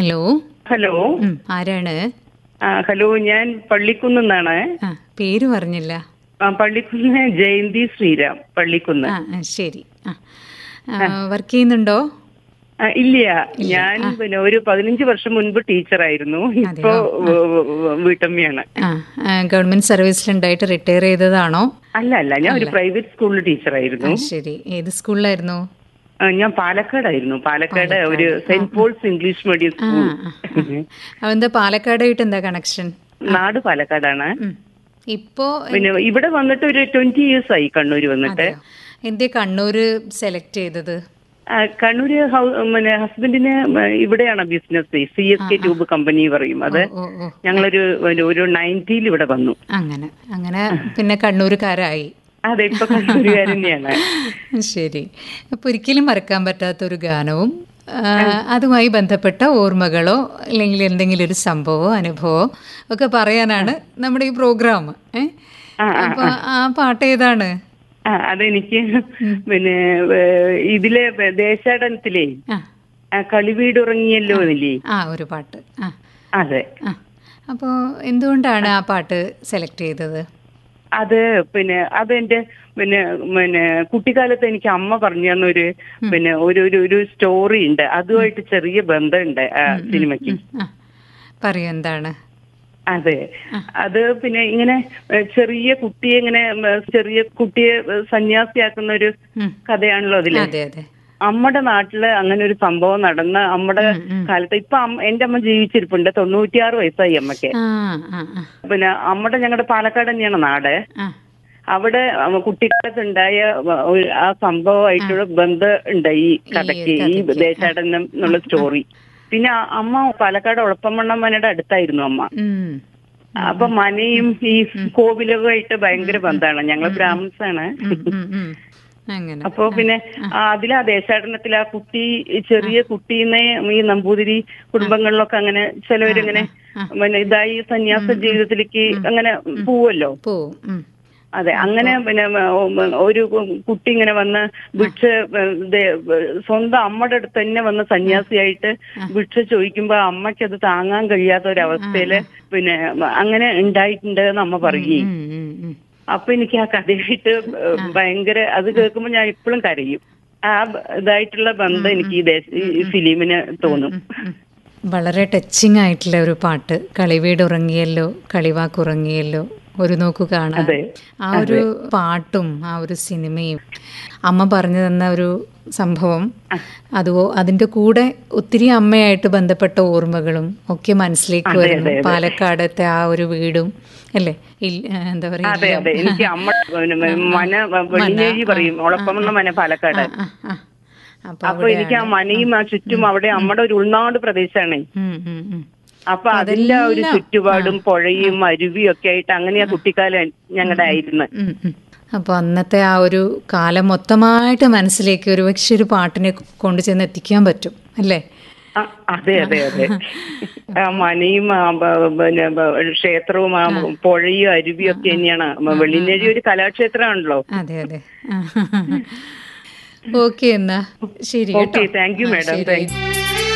Hello hello ഉം, ആരാണ് ആ ഹലോ ഞാൻ പള്ളിക്കുന്ന് നിന്നാണ് ആ പേര് പറഞ്ഞില്ല ആ, പള്ളിക്കുന്ന് ജയന്തി ശ്രീരാം പള്ളിക്കുന്ന് ആ ആ, ശരി ആ വർക്ക് ചെയ്യുന്നുണ്ടോ ആ, ഇല്ല ഞാൻ പിന്നെ ഒരു പതിനഞ്ച് വർഷം മുൻപ് ടീച്ചറായിരുന്നു ഇപ്പോ വ- വ- വീട്ടമ്മയാണ് ആ ആ, ഗവൺമെന്റ് സർവീസിലുണ്ടായിട്ട് റിട്ടയർ ചെയ്തതാണോ അല്ല അല്ല ഞാൻ ഒരു പ്രൈവറ്റ് സ്കൂളിൽ ടീച്ചറായിരുന്നു ആ, ശരി ഏത് സ്കൂളിലായിരുന്നു ആ, ഞാൻ പാലക്കാടായിരുന്നു പാലക്കാട് ഒരു സെന്റ് പോൾസ് ഇംഗ്ലീഷ് മീഡിയം ആ സ്കൂൾ ആ, ആ. അതെന്താ പാലക്കാടായിട്ട് എന്താ കണക്ഷൻ നാട് പാലക്കാടാണ് ഇപ്പോ പിന്നെ ഇവിടെ വന്നിട്ട് ഒരു ട്വന്റി ഇയേഴ്സ് ആയി കണ്ണൂർ വന്നിട്ട് എന്തേ കണ്ണൂര് സെലക്ട് ചെയ്തത് ആ, കണ്ണൂര് ഹൗ- പിന്നെ ഹസ്ബൻഡിന് ഇവിടെയാണ് business C S K tube company പറയും അത് ഓ ഓ ഞങ്ങളൊരു ഒരു- ഒരു നയൻറ്റിയിൽ ഇവിടെ വന്നു അങ്ങനെ അങ്ങനെ പിന്നെ കണ്ണൂരുകാരായി അതെ ഇപ്പൊ കണ്ണൂരുകാർ തന്നെയാണ് ശരി അപ്പൊ ഒരിക്കലും മറക്കാൻ പറ്റാത്ത ഒരു ഗാനവും ആ, അതുമായി ബന്ധപ്പെട്ട ഓർമ്മകളോ അല്ലെങ്കിൽ എന്തെങ്കിലും ഒരു സംഭവമോ അനുഭവമോ ഒക്കെ പറയാനാണ് നമ്മുടെ ഈ പ്രോഗ്രാം ഏ അപ്പൊ ആ പാട്ട് ഏതാണ് ആ അതെനിക്ക് പിന്നെ ഏഹ്, ഇതിലെ ദേശാടനത്തിലേ ആ ആ, കളിവീടുറങ്ങിയല്ലോ എന്നില്ലേ ആ ഒരു പാട്ട് ആ അതെ ആ അപ്പോൾ എന്തുകൊണ്ടാണ് ആ പാട്ട് സെലക്ട് ചെയ്തത് അത് പിന്നെ അതെന്റെ പിന്നെ പിന്നെ കുട്ടിക്കാലത്ത് എനിക്ക് അമ്മ പറഞ്ഞു തന്നൊരു പിന്നെ ഒരു ഒരു ഒരു സ്റ്റോറി ഉണ്ട് അതുമായിട്ട് ചെറിയ ബന്ധമുണ്ട് ആ സിനിമയ്ക്ക് ആ പറയൂ എന്താണ് അതെ അത് പിന്നെ ഇങ്ങനെ ഏഹ്, ചെറിയ കുട്ടിയെ ഇങ്ങനെ ഏഹ്, ചെറിയ കുട്ടിയെ ഏഹ്, സന്യാസിയാക്കുന്ന ഒരു ഉം. കഥയാണല്ലോ അതില് അതെ അതെ അമ്മയുടെ നാട്ടില് അങ്ങനെ ഒരു സംഭവം നടന്ന അമ്മയുടെ കാലത്ത് ഇപ്പൊ അമ്മ- എന്റെ അമ്മ ജീവിച്ചിരിപ്പുണ്ട് തൊണ്ണൂറ്റിയാറ് വയസ്സായി അമ്മയ്ക്ക് ആ ആ ആ പിന്നെ അമ്മയുടെ ഞങ്ങളുടെ പാലക്കാട് തന്നെയാണ് നാട് ആ അവിടെ അഹ് കുട്ടിക്കാലത്ത് ഉണ്ടായ വ- ഒരു- ആ സംഭവമായിട്ടുള്ള ബന്ധം ഉണ്ട് ഈ കഥയ്ക്ക് ഈ ദേശാടനം എന്നുള്ള സ്റ്റോറി പിന്നെ ആ അമ്മ പാലക്കാട് ഉളപ്പമണ്ണം മനയുടെ അടുത്തായിരുന്നു അമ്മ ഉം. അപ്പൊ മനയും ഈ കോവിലവുമായിട്ട് ഭയങ്കര ബന്ധമാണ് ഞങ്ങൾ ബ്രാഹ്മിൺസ് ആണ് ഉം, ഉം, ഉം. അങ്ങനെ അപ്പൊ പിന്നെ ആ അതിൽ ആ ദേശാടനത്തിൽ ആ കുട്ടി ഈ ചെറിയ കുട്ടീനെ ഈ നമ്പൂതിരി കുടുംബങ്ങളിലൊക്കെ അങ്ങനെ ചിലവരിങ്ങനെ പിന്നെ ഇതായി സന്യാസ ജീവിതത്തിലേക്ക് അങ്ങനെ പോവല്ലോ പോവും ഉം. അതെ അങ്ങനെ പിന്നെ ഉം, ഒരു കുട്ടി ഇങ്ങനെ വന്ന് ഭിക്ഷ ഇത് സ്വന്തം അമ്മയുടെ അടുത്ത് തന്നെ വന്ന് സന്യാസിയായിട്ട് ഭിക്ഷ ചോദിക്കുമ്പോ അമ്മയ്ക്ക് അത് താങ്ങാൻ കഴിയാത്ത ഒരു അവസ്ഥയില് പിന്നെ അങ്ങനെ ഉണ്ടായിട്ടുണ്ട് എന്ന് അമ്മ പറയുകയും ഉം, ഉം, ഉം. അപ്പൊ എനിക്ക് ആ കഥയായിട്ട് ഭയങ്കര അത് കേൾക്കുമ്പോ ഞാൻ ഇപ്പോഴും കരയും ആ ബ- ഇതായിട്ടുള്ള ബന്ധം എനിക്ക് ഈ ദേശ ഈ ഫിലിമിന് തോന്നും ഉം. വളരെ ടച്ചിങ് ആയിട്ടുള്ള ഒരു പാട്ട് കളിവീട് ഉറങ്ങിയല്ലോ കളിവാക്ക് ഉറങ്ങിയല്ലോ ഒരു നോക്കു കാണാൻ അതെ. ആ ഒരു പാട്ടും ആ ഒരു സിനിമയും അമ്മ പറഞ്ഞു തന്ന ഒരു സംഭവം അതുവോ അതിന്റെ കൂടെ ഒത്തിരി അമ്മയായിട്ട് ബന്ധപ്പെട്ട ഓർമ്മകളും ഒക്കെ മനസ്സിലേക്ക് വരുന്നു പാലക്കാടത്തെ ആ ഒരു വീടും അല്ലേ ഇൽ- എന്താ പറയാ അതെ അതെ എനിക്ക് അമ്മ പിന്നെ മന വെള്ളിനേഴി പറയും ഒളപ്പമെന്ന മന പാലക്കാട് ആ, ആ. അപ്പൊ അപ്പൊ എനിക്ക് ആ മനയും ആ ചുറ്റും അവിടെ അമ്മയുടെ ഒരു ഉൾനാട് പ്രദേശമാണ് ഉം, ഉം, ഉം. അപ്പൊ അതിന്റെ ആ ഒരു ചുറ്റുപാടും പുഴയും അരുവിയും ഒക്കെ ആയിട്ട് അങ്ങനെയാ കുട്ടിക്കാലം ഞങ്ങളുടെ ആയിരുന്നു ഉം, ഉം. അപ്പോൾ അന്നത്തെ ആ ഒരു കാലം മൊത്തമായിട്ട് മനസ്സിലേക്ക് ഒരു പക്ഷെ ഒരു പാട്ടിനെ കൊണ്ടു ചെന്ന് എത്തിക്കാൻ പറ്റും അല്ലേ ആ, അതെ അതെ അതെ ആ മനയും ആ ബ- പിന്നെ ബ- ക്ഷേത്രവും ആ പുഴയും അരുവിയും ഒക്കെ തന്നെയാണ് വെള്ളിനേഴി ഒരു കലാക്ഷേത്രമാണല്ലോ അതെ അതെ ഓക്കെ എന്നാ ശരി okay thank you madam thank U